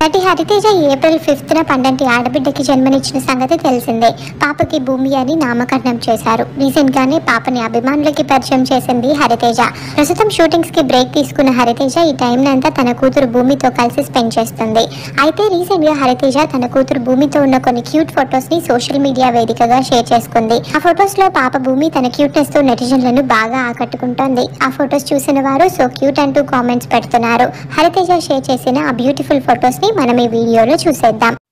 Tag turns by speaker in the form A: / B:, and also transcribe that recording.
A: నటి Hariteja April fifth న పండంటి ఆడబిడ్డకి జన్మనిచ్చిన సంగతి తెలిసిందే పాపకి భూమి అని నామకరణం చేశారు రీసెంట్ గానే పాపని అభిమానులకి పరిచయం చేసింది హరితేజ ప్రస్తుతం షూటింగ్స్ కి బ్రేక్ తీసుకున్న హరితేజ ఈ టైం అంతా తన కూతురు భూమితో కలిసి స్పెండ్ చేస్తుంది అయితే రీసెంట్ గా హరితేజ తన కూతురు భూమితో ఉన్న కొన్ని క్యూట్ ఫొటోస్ ని సోషల్ మీడియా వేదికగా షేర్ చేసుకుంది ఆ ఫొటోస్ లో పాప భూమి తన క్యూట్నెస్ తో నెటిజన్లను బాగా ఆకట్టుకుంటోంది ఆ ఫొటోస్ చూసిన వారు సో క్యూట్ అంటూ కామెంట్స్ పెడుతున్నారు హరితేజ షేర్ చేసిన ఆ బ్యూటిఫుల్ ఫొటోస్ ని మనం ఈ వీడియోలో చూసేద్దాం